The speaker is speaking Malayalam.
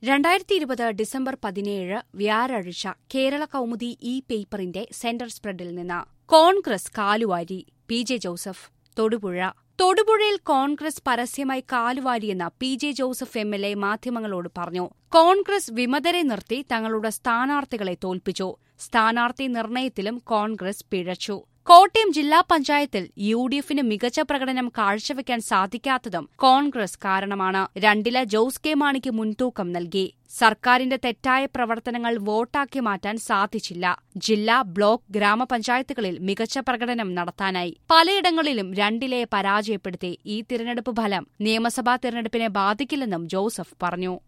രണ്ടായിരത്തി ഇരുപത് ഡിസംബർ പതിനേഴ് വ്യാഴാഴ്ച കേരള കൗമുദി ഇ പേപ്പറിന്റെ സെന്റർ സ്പ്രെഡിൽ നിന്ന് കോൺഗ്രസ് കാലുവാരി പി ജെ ജോസഫ് തൊടുപുഴ തൊടുപുഴയിൽ കോൺഗ്രസ് പരസ്യമായി കാലുവാരിയെന്ന് P J Joseph M L A മാധ്യമങ്ങളോട് പറഞ്ഞു കോൺഗ്രസ് വിമതരെ നിർത്തി തങ്ങളുടെ സ്ഥാനാർത്ഥികളെ തോൽപ്പിച്ചു സ്ഥാനാർത്ഥി നിർണയത്തിലും കോൺഗ്രസ് പിഴച്ചു കോട്ടയം ജില്ലാ പഞ്ചായത്തിൽ യു ഡി എഫിന് മികച്ച പ്രകടനം കാഴ്ചവെക്കാൻ സാധിക്കാത്തതും കോൺഗ്രസ് കാരണമാണ് രണ്ടില് ജോസ് കെ മാണിക്ക് മുൻതൂക്കം നൽകി സർക്കാരിന്റെ തെറ്റായ പ്രവർത്തനങ്ങൾ വോട്ടാക്കി മാറ്റാൻ സാധിച്ചില്ല ജില്ലാ ബ്ലോക്ക് ഗ്രാമപഞ്ചായത്തുകളിൽ മികച്ച പ്രകടനം നടത്താനായി പലയിടങ്ങളിലും രണ്ടിലെ പരാജയപ്പെടുത്തി ഈ തിരഞ്ഞെടുപ്പ് ഫലം നിയമസഭാ തിരഞ്ഞെടുപ്പിനെ ബാധിക്കില്ലെന്നും ജോസഫ് പറഞ്ഞു